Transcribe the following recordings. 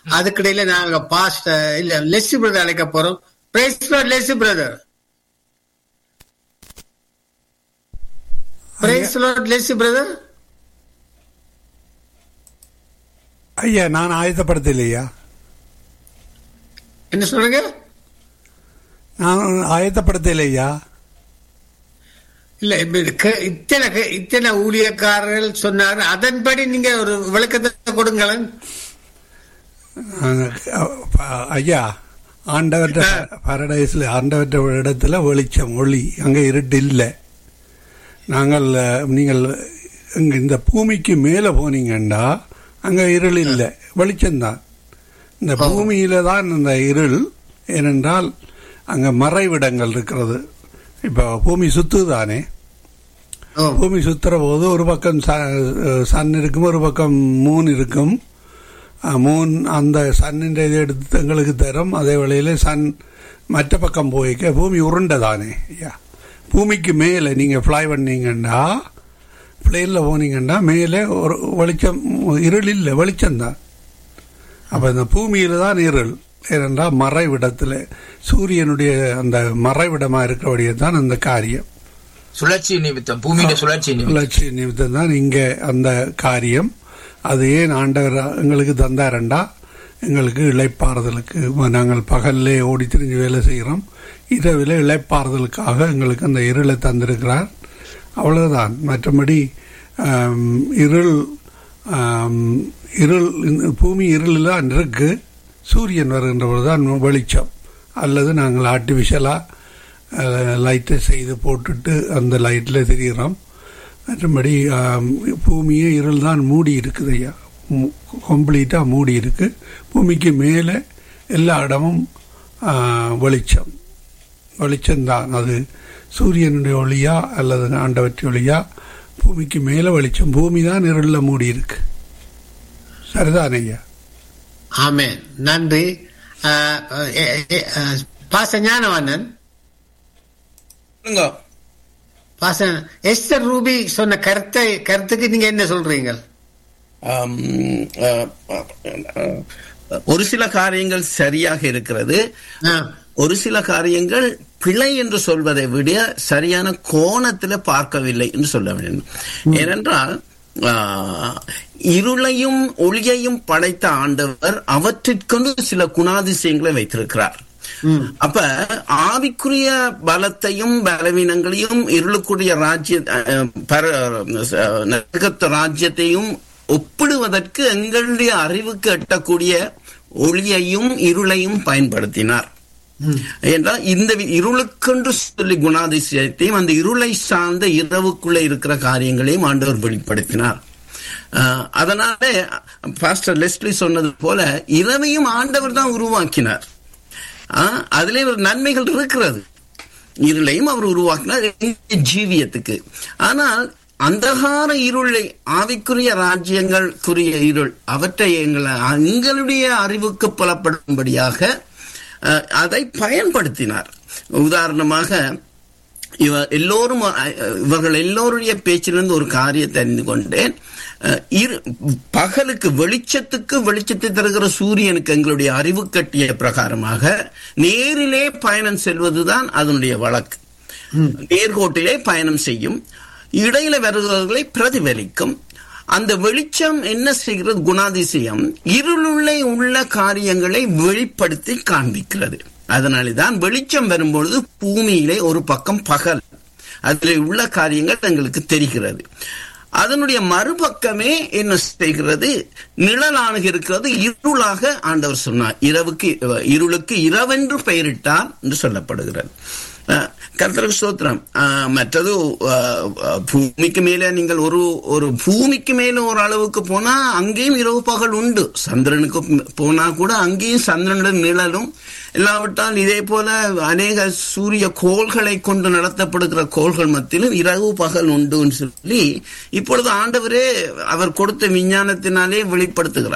அதுக்கிடையில நாங்க பாஸ்ட் இல்ல lessee brother அழைக்க போறோம் praise Lessy brother praise Lessy brother ஐயா நான் ஆயத்தப்படுத்தலையா என்ன சொல்றீங்க நான் ஆயத்தப்படுத்தலையா இல்ல இப்ப க- இத்தனை க- இத்தனை ஊழியக்காரர்கள் சொன்னார் அதன்படி நீங்க ஒரு விளக்கத்தை கொடுங்களேன் அஹ், ஐயா ஆண்டவற்ற பாரடைஸ்ல ஆண்டவற்ற இடத்துல வெளிச்சம் ஒளி அங்க இருட்டு இல்லை நாங்கள் அஹ், நீங்கள் இங்க இந்த பூமிக்கு மேலே போனீங்கன்னா அங்க இருள் இல்லை வெளிச்சம்தான் இந்த பூமியில தான் இந்த இருள் ஏனென்றால் அங்க மறைவிடங்கள் இருக்கிறது இப்போ பூமி சுத்துதானே ஓ, பூமி சுத்துற போது ஒரு பக்கம் சன் இருக்கும் ஒரு பக்கம் மூன் இருக்கும் அஹ், மூன் அந்த சன்னின் இதை எடுத்து எங்களுக்கு தரும் அதே வேளையில சன் மற்ற பக்கம் போய்க்க பூமி உருண்டதானே ஐயா பூமிக்கு மேலே நீங்கள் ஃப்ளை பண்ணீங்கன்னா பிளேனில் போனீங்கன்னா மேலே ஒரு வெளிச்சம் இருள் இல்லை வெளிச்சம்தான் அப்போ இந்த பூமியில் தான் இருள் ஏனென்றால் மறைவிடத்தில் சூரியனுடைய அந்த மறைவிடமாக இருக்கிறபடியே தான் அந்த காரியம் சுழற்சி நிமித்தம் பூமியில சுழற்சி நிமித்தம் சுழற்சி நிமித்தம் தான் இங்கே அந்த காரியம் அது ஏன் ஆண்டவர் எங்களுக்கு தந்தாரண்டா எங்களுக்கு இளைப்பாறுதலுக்கு நாங்கள் பகல்லே ஓடி திரிஞ்சு வேலை செய்கிறோம் இரவில் இளைப்பாறுதலுக்காக எங்களுக்கு அந்த இருளை தந்திருக்கிறார் அவ்வளவுதான் மற்றபடி ஆம், இருள் ஆம், இருள் இந்த பூமி இருளில் தான் இருக்கு சூரியன் வருகின்ற பொழுதுதான் வெளிச்சம் அல்லது நாங்கள் ஆர்டிஃபிஷியலாக லைட்டை செய்து போட்டுட்டு அந்த லைட்டில் தெரிகிறோம் மற்றபடி ஆம், பூமியே இருள் தான் மூடி இருக்குது ஐயா கம்ப்ளீட்டாக மூடி இருக்கு பூமிக்கு மேலே எல்லா இடமும் ஆ, வெளிச்சம் வெளிச்சம்தான் அது சூரியனுடைய ஒளியா அல்லது ஆண்டவற்றை ஒளியா பூமிக்கு மேலே வெளிச்சம் பூமி தான் இருளில் மூடி இருக்கு சரிதான் ஐயா ஆமென் நன்றி அஹ், அஹ், எ- எ- அஹ், பாச ஞானவானன் சொல்லுங்க. பாச எஸ்தர் ரூபி சொன்ன கருத்தை கருத்துக்கு நீங்க என்ன சொல்றீங்க ஆம், அஹ், அஹ், ஒரு சில காரியங்கள் சரியாக இருக்கிறது ஆ, ஒரு சில காரியங்கள் பிழை என்று சொல்வதை விட சரியான கோணத்தில் பார்க்கவில்லை என்று சொல்ல வேண்டும் ஏனென்றால் ஆஹ், இருளையும் ஒளியையும் படைத்த ஆண்டவர் அவற்றிற்கொண்டு சில குணாதிசயங்களை வைத்திருக்கிறார் அப்ப ஆவிக்குரிய பலத்தையும் பலவீனங்களையும் இருளுக்குரிய ராஜ்ய அஹ், பர- அஹ், நரகத்து ராஜ்யத்தையும் ஒப்பிடுவதற்கு எங்களுடைய அறிவுக்கு எட்டக்கூடிய ஒளியையும் இருளையும் பயன்படுத்தினார் என்றால் இந்த வி- இருளுக்கென்று சொல்லி குணாதிசயத்தையும் அந்த இருளை சார்ந்த இரவுக்குள்ளே இருக்கிற காரியங்களையும் ஆண்டவர் வெளிப்படுத்தினார் ஆஹ், அதனால பாஸ்டர் லெஸ்லி சொன்னது போல இரவையும் ஆண்டவர் தான் உருவாக்கினார் ஆஹ், அதிலே ஒரு நன்மைகள் இருக்கிறது இருளையும் அவர் உருவாக்கினார் எங்களுடைய ஜீவியத்துக்கு ஆனால் அந்தகார இருளை ஆவிக்குரிய ராஜ்யங்களுக்குரிய இருள் அவற்றை எங்களை எங்களுடைய அறிவுக்கு புலப்படும்படியாக அஹ், அதை பயன்படுத்தினார் உதாரணமாக இவ எல்லோரும் அஹ், இவர்கள் எல்லோருடைய பேச்சிலிருந்து ஒரு காரியத்தை அறிந்து கொண்டேன் அஹ், இரு- பகலுக்கு வெளிச்சத்துக்கு வெளிச்சத்தை தருகிற சூரியனுக்கு எங்களுடைய அறிவு கட்டிய பிரகாரமாக நேரிலே பயணம் செல்வதுதான் அதனுடைய வழக்கு நேர்கோட்டிலே பயணம் செய்யும் இடையில வருகிறவர்களை பிரதிபலிக்கும் அந்த வெளிச்சம் என்ன செய்கிறது குணாதிசயம் இருளுள்ளே உள்ள காரியங்களை வெளிப்படுத்தி காண்பிக்கிறது அதனால்தான் வெளிச்சம் வரும்பொழுது பூமியிலே ஒரு பக்கம் பகல் அதில் உள்ள காரியங்கள் எங்களுக்கு தெரிகிறது அதனுடைய மறுபக்கமே என்ன செய்கிறது நிழலாக இருக்கிறது இருளாக ஆண்டவர் சொன்னார் இரவுக்கு இருளுக்கு இரவென்று பெயரிட்டார் என்று சொல்லப்படுகிறது அஹ், கர்த்தருக்கு ஸ்தோத்திரம் அஹ், மற்றது அஹ், அஹ், பூமிக்கு மேலே நீங்கள் ஒரு ஒரு பூமிக்கு மேலே ஒரு அளவுக்கு போனா அங்கேயும் இரவு பகல் உண்டு சந்திரனுக்கு போனா கூட அங்கேயும் சந்திரனுடைய நிழலும் இல்லாவிட்டால் இதே போல அநேக சூரிய கோள்களை கொண்டு நடத்தப்படுகிற கோள்கள் மத்தியிலும் இரவு பகல் உண்டுன்னு சொல்லி இப்பொழுது ஆண்டவரே அவர் கொடுத்த விஞ்ஞானத்தினாலே வெளிப்படுத்துகிறார்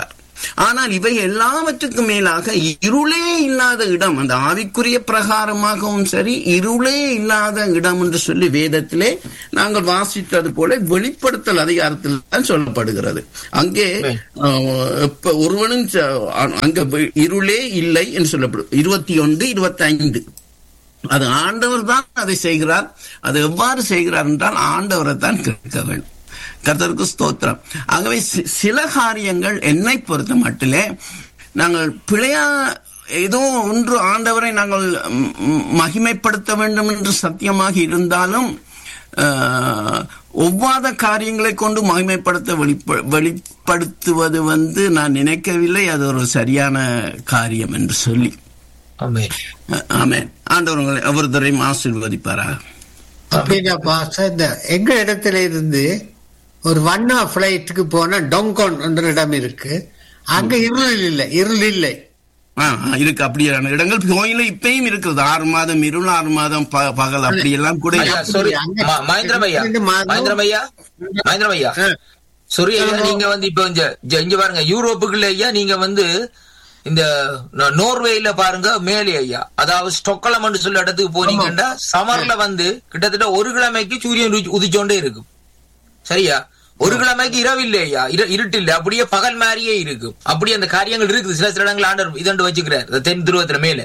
ஆனால் இவை எல்லாவற்றுக்கும் மேலாக இருளே இல்லாத இடம் அந்த ஆவிக்குரிய பிரகாரமாகவும் சரி இருளே இல்லாத இடம் என்று சொல்லி வேதத்திலே நாங்கள் வாசித்தது போல வெளிப்படுத்தல் அதிகாரத்தில் தான் சொல்லப்படுகிறது அங்கே அஹ், எப்ப ஒருவனும் ச- அ- அங்க வெ- இருளே இல்லை என்று சொல்லப்படும் இருபத்தி ஒன்று இருபத்தி ஐந்து அது ஆண்டவர் தான் அதை செய்கிறார் அது எவ்வாறு செய்கிறார் என்றால் ஆண்டவரை தான் கேட்க வேண்டும் கர்த்தருக்கு ஸ்தோத்திரம் ஆகவே சி- சில காரியங்கள் என்னை பொறுத்த மட்டிலே நாங்கள் பிழையா ஏதோ ஒன்று ஆண்டவரை நாங்கள் ம், ம், மகிமைப்படுத்த வேண்டும் என்று சத்தியமாக இருந்தாலும் ஆஹ், ஒவ்வாத காரியங்களை கொண்டு மகிமைப்படுத்த வெளிப்ப- வெளிப்படுத்துவது வந்து நான் நினைக்கவில்லை அது ஒரு சரியான காரியம் என்று சொல்லி ஆமென் அஹ், ஆமென் ஆண்டவர் உங்களை ஒவ்வொருத்தரையும் ஆசீர்வதிப்பாராக அப்படின்னா பாஸ்டர் இந்த எங்க இடத்துல இருந்து ஒரு வண்ணா பிளைட்டுக்கு போன டொங்கோன் என்ற இடம் இருக்கு அங்க இருள் இல்லை இருள் இல்லை ஆ, ஆ, இருக்கு அப்படியான இடங்கள் கோயில இப்பயும் இருக்கிறது ஆறு மாதம் இருள் ஆறு மாதம் ப- பகல் அப்படியெல்லாம் கூட ஐயா இருக்கு. sorry அங்க- ம- மகேந்திரம் ஐயா ரெண்டு மாதம். மகேந்திரம் ஐயா மகேந்திரம் ஐயா ஆ. sorry ஐயா சொல்லுங்க. நீங்க வந்து இப்ப இங்க இங்க- இங்க பாருங்க யூரோப்புக்குள்ள ஐயா நீங்க வந்து இந்த நோ- நோர்வேல பாருங்க மேலே ஐயா அதாவது ஸ்டொக்கலம் சொல்ல இடத்துக்கு போனீங்கன்னா சமர்ல வந்து கிட்டத்தட்ட ஒரு கிழமைக்கு சூரியன் உதி- உதிச்சோண்டே இருக்கும் சரியா ஒரு கிழமைக்கு இரவு இல்லை ஐயா இரு- இருட்டு இல்லை அப்படியே பகல் மாதிரியே இருக்கும் அப்படியே அந்த காரியங்கள் இருக்குது சில சில இடங்கள் ஆண்டர் இதண்டு வச்சுக்கிறார் இந்த தென் துருவத்துல மேலே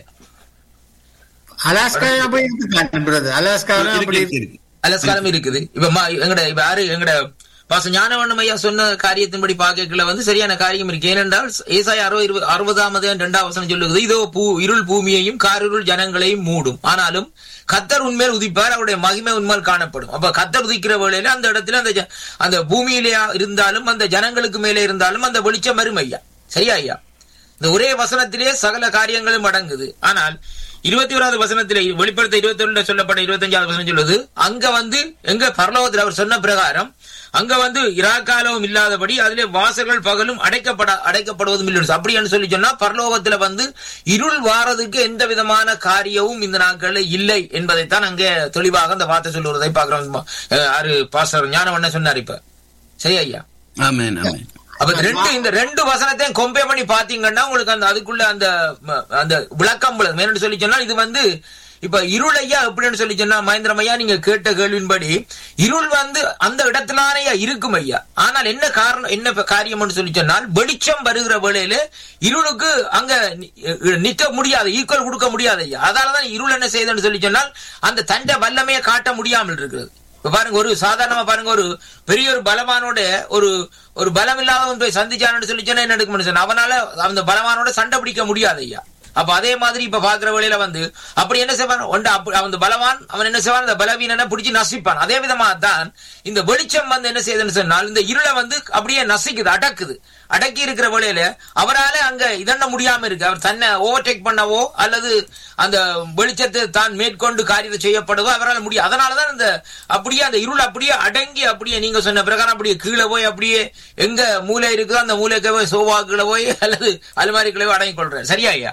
அலாஸ்கா அப்படி இருக்கு காட்டுறது அலாஸ்கா இருக்கு, அப்படி இருக்கு, இருக்கு. அலஸ்காலம் இருக்குது இப்ப மா- எங்கட இப்ப யாரு எங்கட பாச ஞானவண்ணம் ஐயா சொன்ன காரியத்தின்படி பாக்கல வந்து சரியான காரியம் இருக்கு ஏனென்றால் ஏசாய அறுபது அறுபதாம் இரண்டாம் வசனம் சொல்லுகிறது இதோ பூ இருள் பூமியையும் காரிருள் ஜனங்களையும் மூடும் ஆனாலும் கத்தர் உண்மையில் உதிப்பார் அவருடைய மகிமை உண்மையில் காணப்படும் அப்ப கத்தர் உதிக்கிற வேளையில அந்த இடத்துல அந்த ஜ- அந்த பூமியிலே இருந்தாலும் அந்த ஜனங்களுக்கு மேலே இருந்தாலும் அந்த வெளிச்சம் வரும் ஐயா சரியா ஐயா இந்த ஒரே வசனத்திலே சகல காரியங்களும் அடங்குது ஆனால் இருபத்தி ஓராவது வசனத்திலே வெளிப்படுத்த இருபத்தி ஒண்ணுல சொல்லப்பட்ட இருபத்தஞ்சாவது வசனம் சொல்லுது அங்க வந்து எங்க பரலோகத்தில் அவர் சொன்ன பிரகாரம் அங்க வந்து இராக்காலமும் இல்லாதபடி அதிலே வாசல்கள் பகலும் அடைக்கப்பட அடைக்கப்படுவதும் இல்லை அப்படின்னு சொல்லி சொன்னா பரலோகத்துல வந்து இருள் வாரதுக்கு எந்த விதமான காரியமும் இந்த நாட்கள்ல இல்லை என்பதைத்தான் அங்கே தெளிவாக அந்த வார்த்தை சொல்லுவதை பாக்குறோம் அஹ், யாரு பாஸ்டர் ஞானவண்ண சொன்னார் இப்ப சரி ஐயா ஆமென் ஆமென் அப்ப இந்த ரெண்டு இந்த ரெண்டு வசனத்தையும் கம்பேர் பண்ணி பாத்தீங்கன்னா உங்களுக்கு அந்த அதுக்குள்ள அந்த ம, அந்த விளக்கம் விளங்கும். என்னன்னு சொல்லி சொன்னா இது வந்து இப்ப இருள் ஐயா எப்படின்னு சொல்லி சொன்னா மகேந்திரம் ஐயா நீங்க கேட்ட கேள்வியின்படி இருள் வந்து அந்த இடத்துலானையா இருக்கும் ஐயா ஆனால் என்ன காரணம் என்ன இப்ப காரியம்னு சொல்லி சொன்னால் வெளிச்சம் வருகிற வேளையில இருளுக்கு அங்க நி- நிற்க முடியாது ஈக்குவல் கொடுக்க முடியாது ஐயா அதனாலதான் இருள் என்ன செய்யுதுன்னு சொல்லி சொன்னால் அந்த தண்டை வல்லமையை காட்ட முடியாமல் இருக்கிறது இப்ப பாருங்க ஒரு சாதாரணமா பாருங்க ஒரு பெரிய ஒரு பலவானோட ஒரு ஒரு பலம் இல்லாதவன் போய் சந்திச்சான்னு சொல்லி சொன்னா என்ன எடுக்க சொன்ன அவனால அந்த பலவானோட சண்டை பிடிக்க முடியாது ஐயா அப்ப அதே மாதிரி இப்ப பாக்குற வழியில வந்து அப்படி என்ன செய்வான் ஒன்று அப்ப- அந்த பலவான் அவன் என்ன செய்வான் அந்த பலவீனனை பிடிச்சு நசிப்பான் அதே விதமா தான் இந்த வெளிச்சம் வந்து என்ன செய்யுதுன்னு சொன்னால் இந்த இருளை வந்து அப்படியே நசிக்குது அடக்குது அடக்கி இருக்கிற வேளையில அவரால அங்க இதண்ண முடியாம இருக்கு அவர் தன்னை ஓவர்டேக் பண்ணவோ அல்லது அந்த வெளிச்சத்தை தான் மேற்கொண்டு காரியத்தை செய்யப்படுவோ அவரால் முடியும் அதனாலதான் இந்த அப்படியே அந்த இருள் அப்படியே அடங்கி அப்படியே நீங்க சொன்ன பிரகாரம் அப்படியே கீழே போய் அப்படியே எங்க மூலை இருக்குதோ அந்த மூலைக்கு போய் சோவாக்குள்ள போய் அல்லது அலுமாரிக்குள்ள போய் அடங்கி கொள்றாரு சரியா ஐயா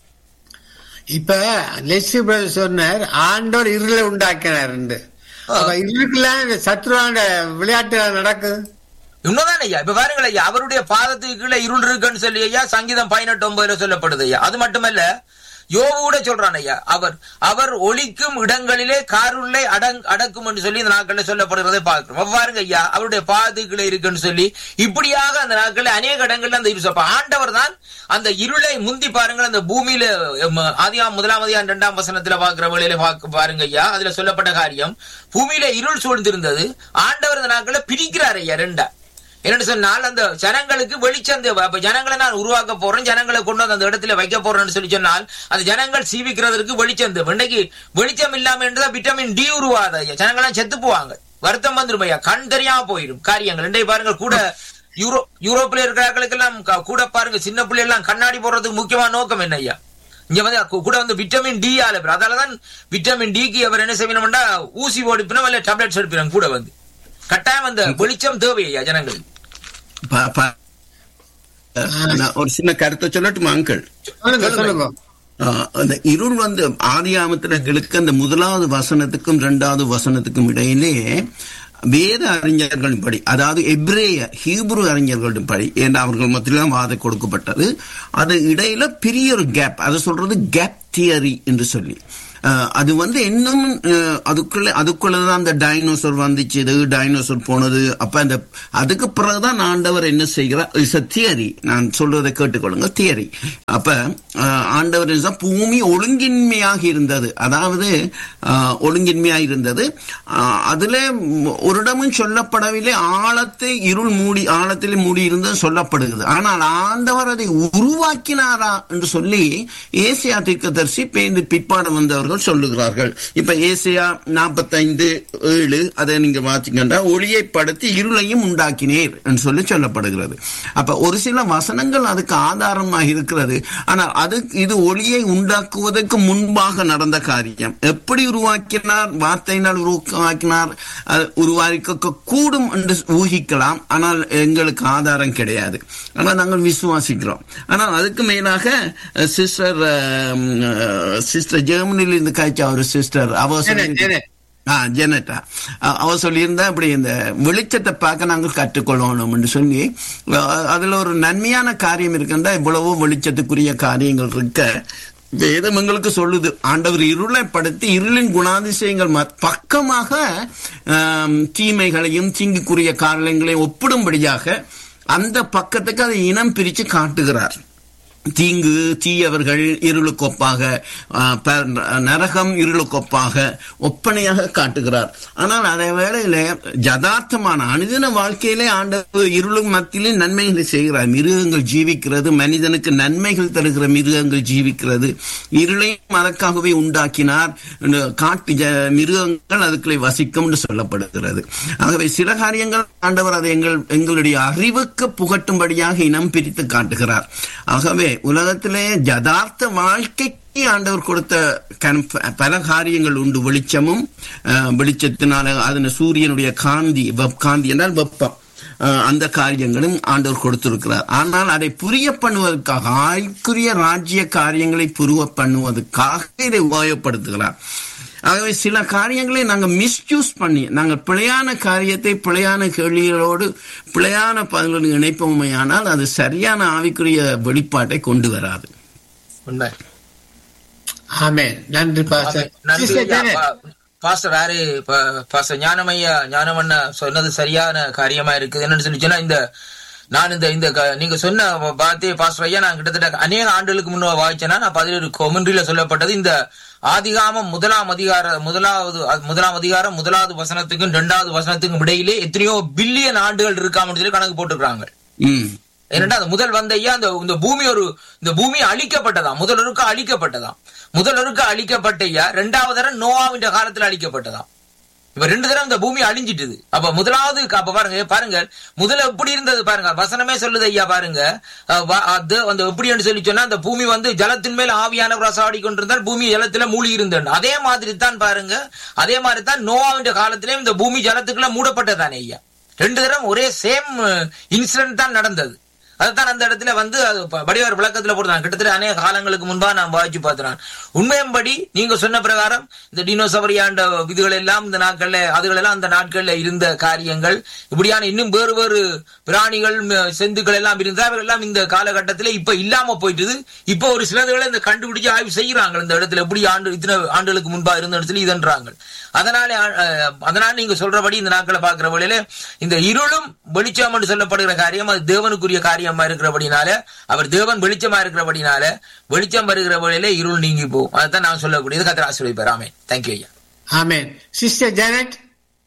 இப்ப லெஸ்ஸி பிரதர் சொன்னார் ஆண்டவர் இருளை உண்டாக்கினார் அப்ப இருளுக்குலாம் சத்ருவான விளையாட்டு நடக்குது உண்மைதான் ஐயா இப்ப பாருங்கள் ஐயா அவருடைய பாதத்துக்கு கீழே இருள் இருக்குன்னு சொல்லி ஐயா சங்கீதம் பதினெட்டு ஒன்பதுல சொல்லப்படுது ஐயா அது மட்டுமல்ல யோபு கூட சொல்றான் ஐயா அவர் அவர் ஒளிக்கும் இடங்களிலே காருள்ளை அடங் அடக்கும் என்று சொல்லி இந்த நாட்கள்ல சொல்லப்படுறதை பார்க்கிறோம் அவ்வாறுங்க ஐயா அவருடைய பாதுகளை இருக்குன்னு சொல்லி இப்படியாக அந்த நாட்கள்ல அநேக இடங்கள்ல அந்த இருள் அப்ப ஆண்டவர் தான் அந்த இருளை முந்தி பாருங்கள் அந்த பூமியில எம், ஆதியாம் முதலாம் அதிகாரம் இரண்டாம் வசனத்துல பாக்குற வேளையில பாக்க பாருங்க ஐயா அதுல சொல்லப்பட்ட காரியம் பூமியில இருள் சூழ்ந்திருந்தது ஆண்டவர் இந்த நாட்கள்ல பிரிக்கிறார் ஐயா ரெண்டா என்னன்னு சொன்னால் அந்த ஜனங்களுக்கு வெளிச்சம் தேவை அப்ப ஜனங்களை நான் உருவாக்க போறேன் ஜனங்களை கொண்டு வந்து அந்த இடத்துல வைக்க போறேன்னு சொல்லி சொன்னால் அந்த ஜனங்கள் சீவிக்கிறதற்கு வெளிச்சம் தேவை இன்னைக்கு வெளிச்சம் இல்லாம என்றுதான் விட்டமின் டி உருவாத ஐயா ஜனங்களாம் செத்து போவாங்க வருத்தம் வந்துரும் ஐயா கண் தெரியாம போயிடும் காரியங்கள் இன்றைய பாருங்க கூட யூரோ யூரோப்ல இருக்கிறவர்களுக்கெல்லாம் க- கூட பாருங்க சின்ன பிள்ளை எல்லாம் கண்ணாடி போடுறதுக்கு முக்கியமான நோக்கம் என்ன ஐயா இங்க வந்து கு- கூட வந்து விட்டமின் டி ஆல அதனாலதான் விட்டமின் டிக்கு அவர் என்ன செய்யணும்னா ஊசி ஓடிப்பினோம் இல்ல டேப்லெட்ஸ் எடுப்பினோம் கூட வந்து கட்டாயம் அந்த வெளிச்சம் தேவை ஐயா ஜனங்களுக்கு ப- ப- நான் ஒரு சின்ன கருத்தை சொல்லட்டுமா அங்கிள் சொல்லுங்க சொல்லுங்க ஆஹ் அந்த இருள் வந்து ஆதியாமத்துல இழுக்க அந்த முதலாவது வசனத்துக்கும் இரண்டாவது வசனத்துக்கும் இடையிலே வேத அறிஞர்களின்படி அதாவது எப்ரேய ஹீப்ரு அறிஞர்களின்படி ஏன்னா அவர்கள் மத்தியிலாம் வாதம் கொடுக்கப்பட்டது அது இடையில பெரிய ஒரு கேப் அதை சொல்றது கேப் தியரி என்று சொல்லி அஹ், அது வந்து இன்னும் அஹ், அதுக்குள்ள அதுக்குள்ளதான் அந்த டைனோசர் வந்துச்சு இது டைனோசர் போனது அப்ப அந்த அதுக்கு பிறகுதான் ஆண்டவர் என்ன செய்கிறார் இஸ் தியரி நான் சொல்றதை கேட்டுக்கொள்ளுங்க தியரி அப்ப அஹ், ஆண்டவர் என்ன செய்றார்? பூமி ஒழுங்கின்மையாக இருந்தது அதாவது அஹ், ஒழுங்கின்மையாக இருந்தது அஹ், அதுல ஒரு இடமும் சொல்லப்படவில்லை ஆழத்தை இருள் மூடி ஆழத்தில் மூடி இருந்தது சொல்லப்படுகிறது ஆனால் ஆண்டவர் அதை உருவாக்கினாரா என்று சொல்லி ஏசியா தீர்க்கதரிசி பேந்து பிற்பாடு வந்தவர்கள் சொல்லுகிறார்கள் இப்ப ஏசியா நாற்பத்தைந்து ஏழு அதை நீங்க வாசிக்கின்ற ஒளியை படுத்தி இருளையும் உண்டாக்கினேர் என்று சொல்லி சொல்லப்படுகிறது அப்ப ஒரு சில வசனங்கள் அதுக்கு ஆதாரமாக இருக்கிறது ஆனால் அது இது ஒளியை உண்டாக்குவதற்கு முன்பாக நடந்த காரியம் எப்படி உருவாக்கினார் வார்த்தையினால் உருவாக்கினார் அது உருவாக்க கூடும் என்று ஊகிக்கலாம் ஆனால் எங்களுக்கு ஆதாரம் கிடையாது ஆனால் நாங்கள் விசுவாசிக்கிறோம் ஆனால் அதுக்கு மேலாக சிஸ்டர் சிஸ்டர் ஜெர்மனியில் இருந்து காய்ச்ச ஒரு சிஸ்டர் அவ ஜெனட், ஜெனட். ஆ ஜெனட்டா அ- அவ சொல்லியிருந்தா இப்படி இந்த வெளிச்சத்தை பார்க்க நாங்கள் கற்றுக்கொள்ளணும்னு சொல்லி அ- அதுல ஒரு நன்மையான காரியம் இருக்குன்னா இவ்வளவோ வெளிச்சத்துக்குரிய காரியங்கள் இருக்க வேதம் எங்களுக்கு சொல்லுது ஆண்டவர் இருளை படுத்தி இருளின் குணாதிசயங்கள் ம- பக்கமாக ஆம், தீமைகளையும் தீங்குக்குரிய காரியங்களையும் ஒப்பிடும்படியாக அந்த பக்கத்துக்கு அதை இனம் பிரித்து காட்டுகிறார் தீங்கு தீயவர்கள் இருளுக்கொப்பாக ஆ, ப- நரகம் இருளுக்கொப்பாக ஒப்பனையாக காட்டுகிறார் ஆனால் அதே வேளையில யதார்த்தமான அனுதின வாழ்க்கையிலே ஆண்டவர் இருளும் மத்தியிலே நன்மைகளை செய்கிறார் மிருகங்கள் ஜீவிக்கிறது மனிதனுக்கு நன்மைகள் தருகிற மிருகங்கள் ஜீவிக்கிறது இருளையும் அதற்காகவே உண்டாக்கினார் இந்த காட்டு ஜ- மிருகங்கள் அதுக்குள்ளே வசிக்கும் என்று சொல்லப்படுகிறது ஆகவே சில காரியங்கள் ஆண்டவர் அதை எங்கள் எங்களுடைய அறிவுக்கு புகட்டும்படியாக இனம் பிரித்து காட்டுகிறார் ஆகவே உலகத்திலே யதார்த்த வாழ்க்கைக்கு ஆண்டவர் கொடுத்த கண்- பல காரியங்கள் உண்டு வெளிச்சமும் அஹ், வெளிச்சத்தினால அதன சூரியனுடைய காந்தி வெப் காந்தி என்றால் வெப்பம் அஹ், அந்த காரியங்களும் ஆண்டவர் கொடுத்திருக்கிறார் ஆனால் அதை புரிய பண்ணுவதற்காக ஆய்க்குரிய ராஜ்ய காரியங்களை புரிய பண்ணுவதற்காக இதை உபயோகப்படுத்துகிறார் ஆகவே சில காரியங்களை நாங்கள் மிஸ்யூஸ் பண்ணி நாங்கள் பிழையான காரியத்தை பிழையான கேள்விகளோடு பிழையான பதில்களுடன் இணைப்போமையானால் அது சரியான ஆவிக்குரிய வெளிப்பாட்டை கொண்டு வராது உண்மை ஆமென் நன்றி பாஸ்டர் நன்றி சிஸ்டர் ஐயா. ஜெனட் பா- பாஸ்டர் வேறு பாஸ்டர் ஞானமையா ஞானமண்ணா சொன்னது சரியான காரியமா இருக்குது என்னன்னு சொல்லி சொன்னா இந்த நான் இந்த இந்த க- நீங்க சொன்ன பார்த்தே பாஸ்டர் ஐயா நான் கிட்டத்தட்ட அநேக ஆண்டுகளுக்கு முன்ன வாய்ச்சேன்னா நான் பதினேழு கொமெண்ட்ரியில சொல்லப்பட்டது இந்த ஆதிகாமம் முதலாம் அதிகார முதலாவது அ- முதலாம் அதிகாரம் முதலாவது வசனத்துக்கும் இரண்டாவது வசனத்துக்கும் இடையிலே எத்தனையோ பில்லியன் ஆண்டுகள் இருக்காமன்னு சொல்லி கணக்கு போட்டுருக்காங்க ம் ஏனென்றா அந்த முதல் வந்த ஐயா அந்த இந்த பூமி ஒரு இந்த பூமி அழிக்கப்பட்டதாம் முதலொருக்க அழிக்கப்பட்டதாம் முதலொருக்க அழிக்கப்பட்ட ஐயா ரெண்டாவது தரம் நோவாவின் காலத்துல அழிக்கப்பட்டதாம் இப்ப ரெண்டு தரம் இந்த பூமி அழிஞ்சிட்டுது அப்ப முதலாவது க- அப்ப பாருங்க பாருங்க முதல்ல எப்படி இருந்தது பாருங்க வசனமே சொல்லுது ஐயா பாருங்க அஹ் வ- அது அந்த எப்படின்னு சொல்லி சொன்னா அந்த பூமி வந்து ஜலத்தின் மேல் ஆவியான பிரசாடி கொண்டிருந்தால் பூமி ஜலத்துல மூழ்கி இருந்தது அதே மாதிரி தான் பாருங்க அதே மாதிரி தான் நோவாவின் காலத்திலேயும் இந்த பூமி ஜலத்துக்குள்ள மூடப்பட்டதானே ஐயா ரெண்டு தரம் ஒரே சேம் இன்சிடென்ட் தான் நடந்தது அதுதான் அந்த இடத்துல வந்து அது ப- வடிவார் விளக்கத்துல போடுறாங்க கிட்டத்தட்ட அநேக காலங்களுக்கு முன்பா நான் வாய்ச்சி பார்த்தேன் உண்மையம்படி நீங்க சொன்ன பிரகாரம் இந்த டினோசவரியாண்ட இதுகள் எல்லாம் இந்த நாட்கள்ல அதுகள் எல்லாம் அந்த நாட்கள்ல இருந்த காரியங்கள் இப்படியான இன்னும் வேறு வேறு பிராணிகள் ம- செந்துக்கள் எல்லாம் இருந்தா அவைகள் எல்லாம் இந்த காலகட்டத்துல இப்ப இல்லாம போயிட்டுது இப்ப ஒரு சிலதுகளை இந்த கண்டுபிடிச்சு ஆய்வு செய்யறாங்க இந்த இடத்துல எப்படி ஆண்டு இத்தனை ஆண்டுகளுக்கு முன்பா இருந்த இடத்துல இதன்றாங்க அதனால அஹ், அதனால நீங்க சொல்றபடி இந்த நாட்களை பாக்குற வழியில இந்த இருளும் வெளிச்சம் என்று சொல்லப்படுகிற காரியம் அது தேவனுக்குரிய காரியமா இருக்கிறபடினால அவர் தேவன் வெளிச்சமா இருக்கிறபடினால வெளிச்சம் வருகிற வழியில இருள் நீங்கி போகும் அதுதான் நான் சொல்லக்கூடியது கத்திர ஆசிரியர் ஆமே தேங்க்யூ ஐயா ஆமென் சிஸ்டர் ஜெனட்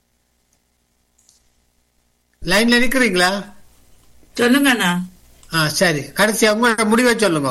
லைன்ல நிக்கிறீங்களா சொல்லுங்கண்ணா ஆ சரி கடைசி உங்களோட முடிவை சொல்லுங்க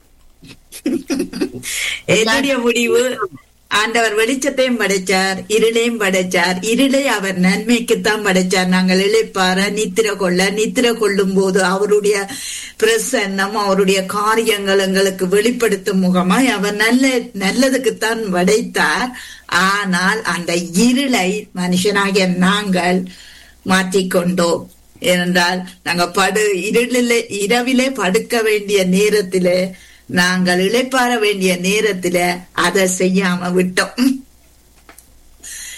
என்னுடைய முடிவு ஆண்டவர் வெளிச்சத்தையும் படைச்சார் இருளையும் படைச்சார் இருளை அவர் நன்மைக்குத்தான் படைச்சார் நாங்கள் இழைப்பார நித்திர கொள்ள நித்திர கொள்ளும் போது அவருடைய பிரசன்னம் அவருடைய காரியங்கள் எங்களுக்கு வெளிப்படுத்தும் முகமாய் அவர் நல்ல நல்லதுக்குத்தான் படைத்தார் ஆனால் அந்த இருளை மனுஷனாகிய நாங்கள் மாற்றிக்கொண்டோம் ஏனென்றால் நாங்க படு இருளிலே இரவிலே படுக்க வேண்டிய நேரத்திலே நாங்கள் இளைப்பாற வேண்டிய நேரத்தில அதை செய்யாம விட்டோம்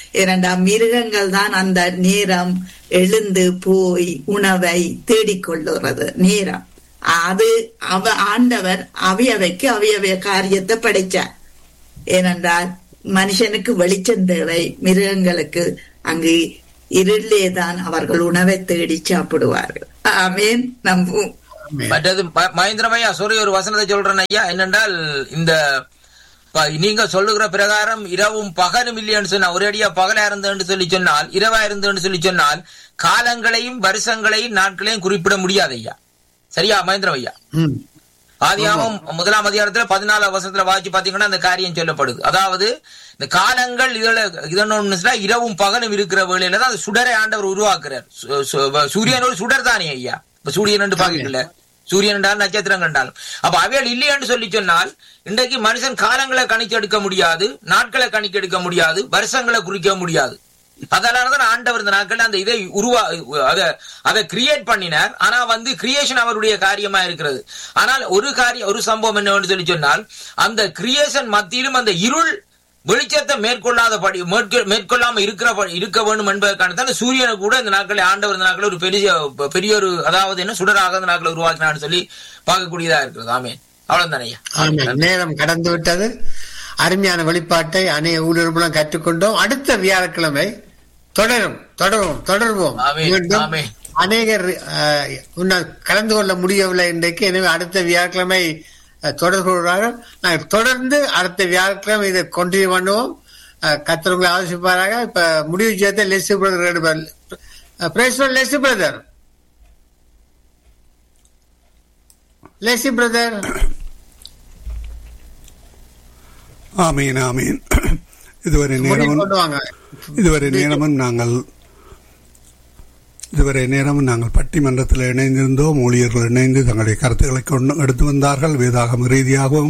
இரண்டாம் மிருகங்கள் தான் அந்த நேரம் எழுந்து போய் உணவை தேடிக்கொள்ளுறது நேரம் அது அவ ஆண்டவர் அவையவைக்கு அவையவைய காரியத்தை படைச்சார் ஏனென்றால் மனுஷனுக்கு வெளிச்சம் தேவை மிருகங்களுக்கு அங்கு இருளே தான் அவர்கள் உணவை தேடி சாப்பிடுவார்கள் ஆமேன் நம்பும் மற்றது ம- மகேந்திரமையா sorry ஒரு வசனத்தை சொல்றேன் ஐயா என்னென்றால் இந்த ப- நீங்க சொல்லுகிற பிரகாரம் இரவும் பகலும் இல்லைன்னு சொன்னா ஒரேடியா பகலா இருந்தேன்னு சொல்லி சொன்னால் இரவா இருந்தேன்னு சொல்லி சொன்னால் காலங்களையும் வருஷங்களையும் நாட்களையும் குறிப்பிட முடியாது ஐயா சரியா மகேந்திரம் ஐயா ம். ஆதியாகமம் முதலாம் அதிகாரத்துல பதினாலாம் வருஷத்துல வாசிச்சு பாத்தீங்கன்னா அந்த காரியம் சொல்லப்படுது அதாவது இந்த காலங்கள் இதுல இதொன்னு இரவும் பகலும் இருக்கிற வேளையில தான் அந்த சுடரை ஆண்டவர் உருவாக்குறார் சு- சு- சூரியன் ஒரு சுடர் தானே ஐயா இப்ப சூரியன் என்று பாக்கல சூரியன் என்றால் நட்சத்திரம் கண்டாலும் அப்ப அவைகள் இல்லையென்று சொல்லி சொன்னால் இன்றைக்கு மனுஷன் காலங்களை கணிச்செடுக்க முடியாது நாட்களை கணிக்கெடுக்க முடியாது வருஷங்களை குறிக்க முடியாது அதனாலதான் ஆண்டவர் இந்த நாட்கள் அந்த இதை உருவா அத அதை கிரியேட் பண்ணினார் ஆனா வந்து கிரியேஷன் அவருடைய காரியமா இருக்கிறது ஆனால் ஒரு காரியம் ஒரு சம்பவம் என்னவென்று சொல்லி சொன்னால் அந்த கிரியேஷன் மத்தியிலும் அந்த இருள் வெளிச்சத்தை மேற்கொள்ளாதபடி மேற்கொ- மேற்கொள்ளாம இருக்கிற இருக்க வேண்டும் என்பதற்கான தான் சூரியனை கூட இந்த நாட்களை ஆண்டவர் இந்த நாட்களை ஒரு பெரிய பெரிய ஒரு அதாவது என்ன சுடராக இந்த நாட்களை உருவாக்கினான்னு சொல்லி பார்க்கக்கூடியதா இருக்கிறது ஆமே அவ்வளவுதானே ஐயா ஆமென். நேரம் கடந்து விட்டது அருமையான வெளிப்பாட்டை அநேக ஊழியர்களும் கற்றுக்கொண்டோம் அடுத்த வியாழக்கிழமை தொடரும் தொடரும் தொடர்வோம் ஆமென். மீண்டும் ஆமென். அநேகர் அஹ், உன்னால் கலந்து கொள்ள முடியவில்லை இன்றைக்கு எனவே அடுத்த வியாழக்கிழமை அஹ், தொடர்பு கொள்வார்கள் நாங்கள் தொடர்ந்து அடுத்த வியாழக்கிழமை இதை கொண்டினியூ பண்ணுவோம் அஹ், கர்த்தர் உங்களை ஆலோசிப்பாராக இப்ப முடிவு செய்த Lessy brother praise Lessy brother Lessy brother ஆமீன் ஆமீன் இதுவரை நேரமும் கொண்டு வாங்க இதுவரை நேரமும் நாங்கள் இதுவரை நேரமும் நாங்கள் பட்டிமன்றத்தில் இணைந்திருந்தோம் ஊழியர்கள் இணைந்து தங்களுடைய கருத்துக்களை கொண்டு எடுத்து வந்தார்கள் வேதாகம ரீதியாகவும்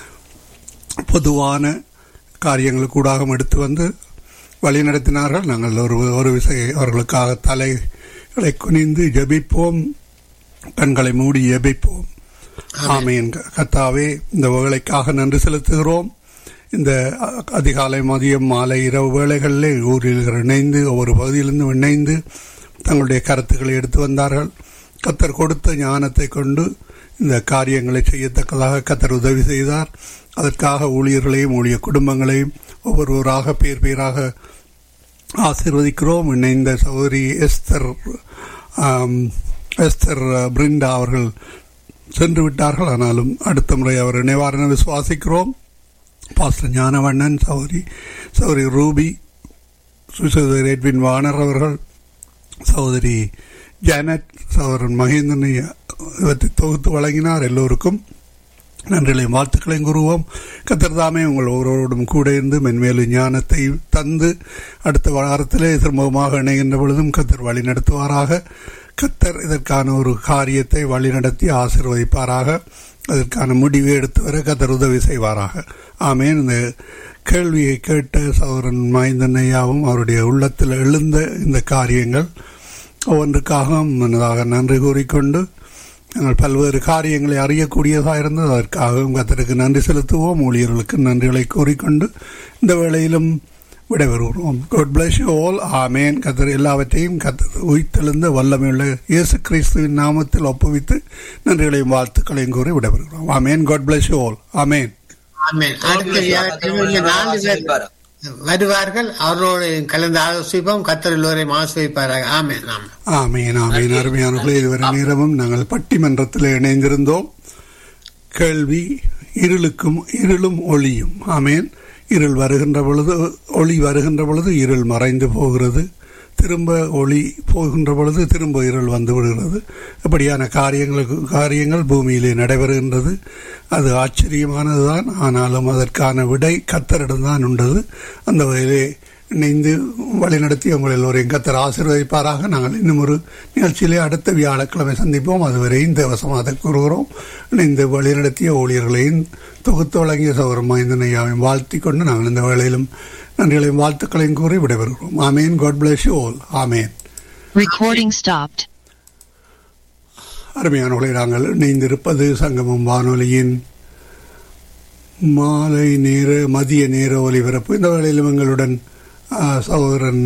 பொதுவான காரியங்களுக்கூடாகவும் எடுத்து வந்து வழிநடத்தினார்கள் நாங்கள் ஒரு ஒரு விசை அவர்களுக்காக தலைகளை குனிந்து ஜெபிப்போம் கண்களை மூடி ஜெபிப்போம் ஆமீன் கத்தாவே இந்த வேலைக்காக நன்றி செலுத்துகிறோம் இந்த அ- அதிகாலை மதியம் மாலை இரவு வேளைகளிலே ஊரில் இணைந்து ஒவ்வொரு பகுதியிலிருந்து இணைந்து தங்களுடைய கருத்துக்களை எடுத்து வந்தார்கள் கத்தர் கொடுத்த ஞானத்தை கொண்டு இந்த காரியங்களை செய்யத்தக்கதாக கத்தர் உதவி செய்தார் அதற்காக ஊழியர்களையும் ஊழிய குடும்பங்களையும் ஒவ்வொருவராக பேர் பேராக ஆசீர்வதிக்கிறோம் இணைந்த சகோதரி எஸ்தர் ஆம், எஸ்தர் பிரிண்டா அவர்கள் சென்று விட்டார்கள் ஆனாலும் அடுத்த முறை அவர் நிவாரண விசுவாசிக்கிறோம் பாஸ்டர் ஞானவண்ணன் சௌரி சௌரி ரூபி சுசோதரி எட்வின் வானர் அவர்கள் சகோதரி ஜானட் சகோதரன் மகேந்திரனை இவற்றை தொகுத்து வழங்கினார் எல்லோருக்கும் நன்றிகளையும் வாழ்த்துக்களையும் கூறுவோம் கத்தர் தாமே உங்கள் ஒவ்வொருவரோடும் கூட இருந்து மென்மேலும் ஞானத்தை தந்து அடுத்த வாரத்திலே திரும்பமாக இணைகின்ற பொழுதும் கத்தர் வழி நடத்துவாராக கத்தர் இதற்கான ஒரு காரியத்தை வழி நடத்தி ஆசீர்வதிப்பாராக அதற்கான முடிவை எடுத்து வர கத்தர் உதவி செய்வாராக ஆமேன் இந்த கேள்வியை கேட்ட சௌரன் மைந்தன் ஐயாவும் அவருடைய உள்ளத்தில் எழுந்த இந்த காரியங்கள் ஒவ்வொன்றுக்காக முன்னதாக நன்றி கூறிக்கொண்டு நாங்கள் பல்வேறு காரியங்களை அறியக்கூடியதாக இருந்தது அதற்காகவும் கத்தருக்கு நன்றி செலுத்துவோம் ஊழியர்களுக்கு நன்றிகளை கூறிக்கொண்டு இந்த வேளையிலும் விடைபெறுகிறோம் God bless you all ஆமேன் கத்தர் எல்லாவற்றையும் கத்தர் உயிர்த்தெழுந்த வல்லமையுள்ள இயேசு கிறிஸ்துவின் நாமத்தில் ஒப்புவித்து நன்றிகளையும் வாழ்த்துக்களையும் கூறி விடைபெறுகிறோம் ஆமேன் God bless you all ஆமேன் ஆமென். அடுத்த வியாழக்கிழமை இந்த நாலு பேர் வருவார்கள் அவர்களோடு கலந்து ஆலோசிப்போம் கத்தர் எல்லோரையும் ஆசிரிப்பாராக ஆமென் ஆமென் ஆமீன் ஆமீன் அருமையானவர்களே இதுவரை நேரமும் நாங்கள் பட்டிமன்றத்தில் இணைந்திருந்தோம் கேள்வி இருளுக்கும் இருளும் ஒளியும் ஆமேன் இருள் வருகின்ற பொழுது ஒளி வருகின்ற பொழுது இருள் மறைந்து போகிறது திரும்ப ஒளி போகின்ற பொழுது திரும்ப இருள் வந்து விடுகிறது இப்படியான காரியங்களுக்கு காரியங்கள் பூமியிலே நடைபெறுகின்றது அது ஆச்சரியமானதுதான் ஆனாலும் அதற்கான விடை கத்தரிடம்தான் உண்டது அந்த வகையிலே இணைந்து வழிநடத்தி உங்கள் எல்லோரையும் கத்தர் ஆசீர்வதிப்பாராக நாங்கள் இன்னும் ஒரு நிகழ்ச்சியிலே அடுத்த வியாழக்கிழமை சந்திப்போம் அதுவரை இந்த வசமாக கூறுகிறோம் இணைந்து வழிநடத்திய ஊழியர்களையும் தொகுத்து வழங்கிய சௌரம் மைந்தனையாவையும் வாழ்த்தி கொண்டு நாங்கள் இந்த வேளையிலும் நன்றிகளையும் வாழ்த்துக்களையும் கூறி விடைபெறுகிறோம் ஆமேன் காட் பிளஸ் யூ ஆல் ஆமேன் Recording stopped. அருமையானவர்களை நாங்கள் இணைந்திருப்பது சங்கமம் வானொலியின் மாலை நேர மதிய நேர ஒலிபரப்பு இந்த வேளையிலும் எங்களுடன் ஆ, சகோதரன்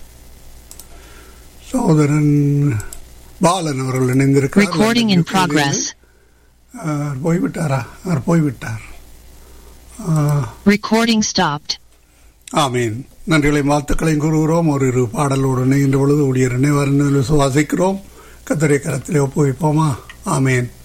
சகோதரன் பாலன் அவர்கள் இணைந்திருக்கிறார் Recording in progress. அவர் போய்விட்டாரா அவர் போய்விட்டார் ஆ, Recording stopped. ஆமீன் நன்றிகளையும் வாழ்த்துக்களையும் கூறுகிறோம் ஒரு இரு பாடலோடு இணைகின்ற பொழுது ஊழியர் நினைவார் சுவாசிக்கிறோம் கத்தரை கரத்திலே ஒப்புவிப்போமா ஆமீன்